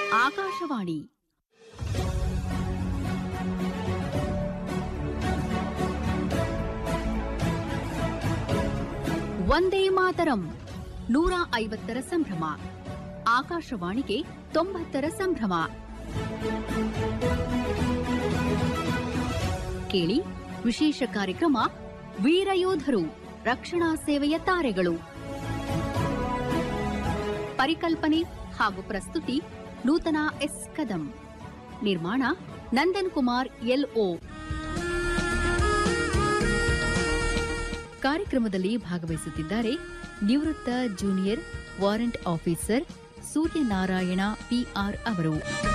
ಆಕಾಶವಾಣಿ ವಂದೇ ಮಾತರಂ ನೂರ ಐವತ್ತರ ಸಂಭ್ರಮ ಆಕಾಶವಾಣಿಗೆ ತೊಂಬತ್ತರ ಸಂಭ್ರಮ ಕೇಳಿ ವಿಶೇಷ ಕಾರ್ಯಕ್ರಮ ವೀರಯೋಧರು ರಕ್ಷಣಾ ಸೇವೆಯ ತಾರೆಗಳು ಪರಿಕಲ್ಪನೆ ಹಾಗೂ ಪ್ರಸ್ತುತಿ ನೂತನ ಎಸ್ ಕದಂ ನಿರ್ಮಾಣ ನಂದನ್ ಕುಮಾರ್ ಎಲ್ಒ ಕಾರ್ಯಕ್ರಮದಲ್ಲಿ ಭಾಗವಹಿಸುತ್ತಿದ್ದಾರೆ ನಿವೃತ್ತ junior warrant officer Suryanarayana PR ಅವರು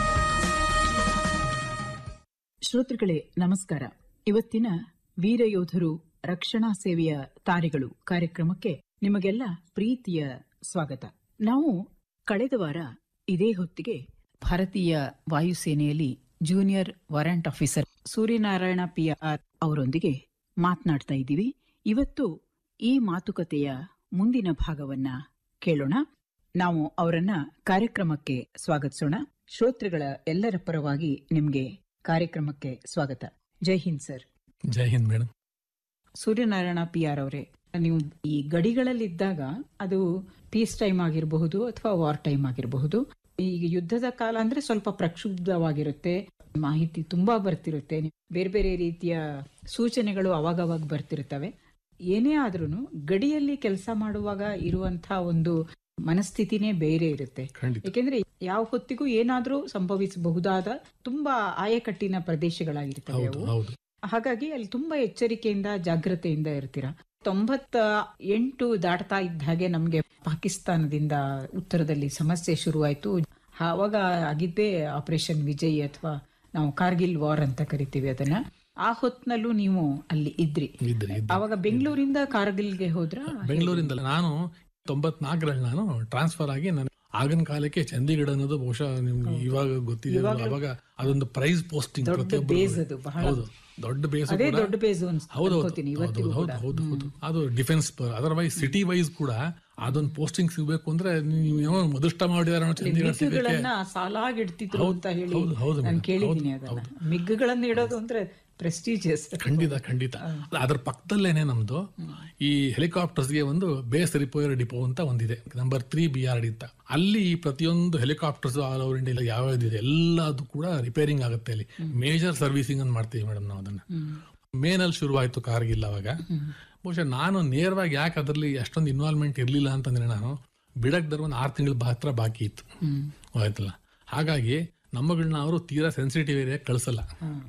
ಶ್ರೋತೃಗಳೇ ನಮಸ್ಕಾರ ಇವತ್ತಿನ ವೀರಯೋಧರು ರಕ್ಷಣಾ ಸೇವೆಯ ತಾರೆಗಳು ಕಾರ್ಯಕ್ರಮಕ್ಕೆ ನಿಮಗೆಲ್ಲ ಪ್ರೀತಿಯ ಸ್ವಾಗತ ನಾವು ಕಳೆದ ವಾರ ಇದೇ ಹೊತ್ತಿಗೆ ಭಾರತೀಯ ವಾಯುಸೇನೆಯಲ್ಲಿ junior warrant officer Suryanarayana P R ಅವರೊಂದಿಗೆ ಮಾತನಾಡ್ತಾ ಇದ್ದೀವಿ ಇವತ್ತು ಈ ಮಾತುಕತೆಯ ಮುಂದಿನ ಭಾಗವನ್ನ ಕೇಳೋಣ ನಾವು ಅವರನ್ನ ಕಾರ್ಯಕ್ರಮಕ್ಕೆ ಸ್ವಾಗತಿಸೋಣ ಶ್ರೋತೃಗಳ ಎಲ್ಲರ ಪರವಾಗಿ ನಿಮ್ಗೆ ಕಾರ್ಯಕ್ರಮಕ್ಕೆ ಸ್ವಾಗತ Jai Hind sir Jai Hind madam Suryanarayana P R ಅವರೇ ನೀವು ಈ ಗಡಿಗಳಲ್ಲಿದ್ದಾಗ ಅದು ಪೀಸ್ ಟೈಮ್ ಆಗಿರಬಹುದು ಅಥವಾ ವಾರ್ ಟೈಮ್ ಆಗಿರಬಹುದು ಈಗ ಯುದ್ಧದ ಕಾಲ ಅಂದ್ರೆ ಸ್ವಲ್ಪ ಪ್ರಕ್ಷುಬ್ಧವಾಗಿರುತ್ತೆ ಮಾಹಿತಿ ತುಂಬಾ ಬರ್ತಿರುತ್ತೆ ಬೇರೆ ಬೇರೆ ರೀತಿಯ ಸೂಚನೆಗಳು ಅವಾಗವಾಗ ಬರ್ತಿರ್ತವೆ ಏನೇ ಆದ್ರೂ ಗಡಿಯಲ್ಲಿ ಕೆಲಸ ಮಾಡುವಾಗ ಇರುವಂತಹ ಒಂದು ಮನಸ್ಥಿತಿನೇ ಬೇರೆ ಇರುತ್ತೆ ಖಂಡಿತ ಏಕೆಂದ್ರೆ ಯಾವ ಹೊತ್ತಿಗೂ ಏನಾದ್ರೂ ಸಂಭವಿಸಬಹುದಾದ ತುಂಬಾ ಆಯಕಟ್ಟಿನ ಪ್ರದೇಶಗಳಾಗಿರ್ತವೆ ಹೌದು ಅವು ಹೌದು ಹಾಗಾಗಿ ಅಲ್ಲಿ ತುಂಬಾ ಎಚ್ಚರಿಕೆಯಿಂದ ಜಾಗ್ರತೆಯಿಂದ ಇರ್ತೀರಾ ತೊಂಬತ್ತ ಎಂಟು ದಾಟ್ತಾ ಇದ್ದ ಹಾಗೆ ನಮ್ಗೆ ಪಾಕಿಸ್ತಾನದಿಂದ ಉತ್ತರದಲ್ಲಿ ಸಮಸ್ಯೆ ಶುರುವಾಯ್ತು ಆವಾಗ ಆಗಿದ್ದೇ ಆಪರೇಷನ್ ವಿಜಯ್ ಅಥವಾ ನಾವು ಕಾರ್ಗಿಲ್ ವಾರ್ ಅಂತ ಕರಿತೀವಿ ಅದನ್ನ ಆ ಹೊತ್ನಲ್ಲೂ ನೀವು ಅಲ್ಲಿ ಇದ್ರಿ ಇದ್ರಿ ಇದ್ರಿ. ಆವಾಗ ಬೆಂಗಳೂರಿಂದ ಕಾರ್ಗಿಲ್ಗೆ ಹೋದ್ರ ಬೆಂಗಳೂರಿಂದಲೇ ನಾನು ತೊಂಬತ್ನಾಲ್ಕರಲ್ಲಿ ನಾನು ಟ್ರಾನ್ಸ್ಫರ್ ಆಗಿ ನಾನು ಆಗಿನ ಕಾಲಕ್ಕೆ ಚಂಡೀಗಢ ಅನ್ನೋದು ಬಹುಶಃ ನಿಮ್ಗೆ ಇವಾಗ ಗೊತ್ತಿದೆ ಅವಾಗ ಅದೊಂದು ಪ್ರೈಸ್ ಪೋಸ್ಟಿಂಗ್ ದೊಡ್ಡ ಬೇಸ್ ಅದು ಬಹಳ ಹೌದು ದೊಡ್ಡ ಬೇಸ್ ಅದೇ ದೊಡ್ಡ ಬೇಸ್ ಹೌದು ಹೌದು ಅನ್ಕೋತೀನಿ ಇವತ್ತಿಗೂ ಹೌದು ಕೂಡ ಹೌದು ಹೌದು ಅದು ಡಿಫೆನ್ಸ್ ಅದರ್ವೈಸ್ ಸಿಟಿ ವೈಸ್ ಕೂಡ ಅದೊಂದು ಪೋಸ್ಟಿಂಗ್ ಸಿಗ್ಬೇಕು ಅಂದ್ರೆ ನೀವು ಏನೋ ಅದೃಷ್ಟ ಮಾಡಿದಾರೆ ಅನ್ನೋ ಚಂಡೀಗಢ ಸಿಗಕ್ಕೆ ಮಿಗ್ಗುಗಳನ್ನ ಸಾಲಾಗಿಡ್ತಿದ್ರು ಅಂತ ಹೇಳಿ ಹೌದು, ಹೌದು ನಾನು ಮೇಡಮ್, ಕೇಳಿದ್ದೀನಿ ಅದನ್ನ ಮಿಗ್ಗುಗಳನ್ನ ಇಡೋದು ಅಂದ್ರೆ ಪ್ರೆಸ್ಟೀಜಿಯಸ್ ಖಂಡಿತ ಖಂಡಿತ ಅದ್ರ ಪಕ್ಕದಲ್ಲೇನೆ ನಮ್ದು ಈ ಹೆಲಿಕಾಪ್ಟರ್ಸ್ಗೆ ಒಂದು ಬೇಸ್ ರಿಪೇರ್ ಡಿಪೋ ಅಂತ ಒಂದಿದೆ number three B R D ಅಂತ ಅಲ್ಲಿ ಪ್ರತಿಯೊಂದು ಹೆಲಿಕಾಪ್ಟರ್ಸ್ ಆಲ್ ಓವರ್ ಇಂಡಿಯಾ ಯಾವ್ಯಾವ್ದಿದೆ ಎಲ್ಲದು ಕೂಡ ರಿಪೇರಿಂಗ್ ಆಗುತ್ತೆ ಅಲ್ಲಿ ಮೇಜರ್ ಸರ್ವಿಸಿಂಗ್ ಅಂತ ಮಾಡ್ತೀವಿ ಮೇಡಮ್ ನಾವು ಅದನ್ನ ಮೇನಲ್ಲಿ ಶುರುವಾಯ್ತು ಕಾರ್ಗಿಲ್ ಅವಾಗ ಬಹುಶಃ ನಾನು ನೇರವಾಗಿ ಯಾಕೆ ಅದರಲ್ಲಿ ಅಷ್ಟೊಂದು ಇನ್ವಾಲ್ವ್ಮೆಂಟ್ ಇರಲಿಲ್ಲ ಅಂತಂದ್ರೆ ನಾನು ಬಿಡಕ್ ಒಂದು ಆರು ತಿಂಗಳ ಹತ್ರ ಬಾಕಿ ಇತ್ತು ಆಯ್ತಲ್ಲ ಹಾಗಾಗಿ ನಮ್ಮಗಳನ್ನ ಅವರು ತೀರಾ ಸೆನ್ಸಿಟಿವ್ ಏರಿಯಾ ಕಳಿಸಲ್ಲ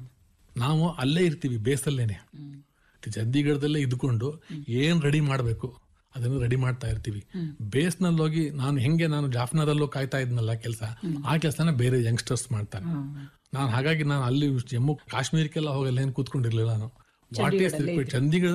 ನಾವು ಅಲ್ಲೇ ಇರ್ತೀವಿ ಬೇಸಲ್ಲೇನೆ ಚಂಡೀಗಢದಲ್ಲೇ ಇದ್ಕೊಂಡು ಏನ್ ರೆಡಿ ಮಾಡಬೇಕು ಅದನ್ನು ರೆಡಿ ಮಾಡ್ತಾ ಇರ್ತೀವಿ ಬೇಸ್ನಲ್ಲಿ ಹೋಗಿ ನಾನು ಹೆಂಗೆ ನಾನು ಜಾಫ್ನಾದಲ್ಲೂ ಕಾಯ್ತಾ ಇದ್ನಲ್ಲ ಕೆಲಸ ಆ ಕೆಲಸನ ಬೇರೆ ಯಂಗ್ಸ್ಟರ್ಸ್ ಮಾಡ್ತಾರೆ ನಾನು ಹಾಗಾಗಿ ನಾನು ಅಲ್ಲಿ ಜಮ್ಮು ಕಾಶ್ಮೀರಕ್ಕೆಲ್ಲ ಹೋಗಲ್ಲ ಏನು ಕೂತ್ಕೊಂಡಿರ್ಲಿಲ್ಲ ನಾನು ವಾಟ್ ಈಸ್ ಚಂಡೀಗಢ